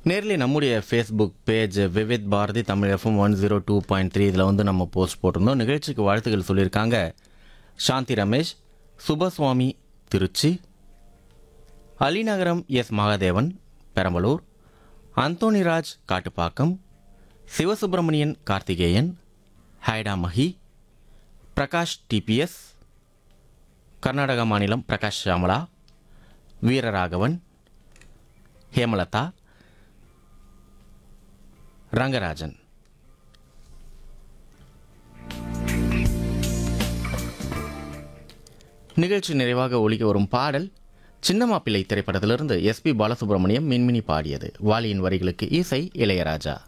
நேரில் நம்முடைய Facebook page Vividh Bharati Tamil FM one zero two point three இதில் வந்து நம்ம போஸ்ட் போட்டிருந்தோம் நிகழ்ச்சிக்கு வாழ்த்துக்கள் சொல்லியிருக்காங்க சாந்தி ரமேஷ் சுபசுவாமி திருச்சி அலிநகரம் எஸ் மகாதேவன் பெரம்பலூர் அந்தோணிராஜ் காட்டுப்பாக்கம் சிவசுப்பிரமணியன் கார்த்திகேயன் ஹைடா மஹி பிரகாஷ் டிபிஎஸ் கர்நாடக மாநிலம் பிரகாஷ் ஷாமலா வீரராகவன் ஹேமலதா ரங்கராஜன் நிகழ்ச்சி நிறைவாக ஒலிக்க வரும் பாடல் சின்னமாப்பிள்ளை திரைப்படத்திலிருந்து எஸ்பி பாலசுப்ரமணியம் மின்மினி பாடியது வாலியின் வரிகளுக்கு இசை இளையராஜா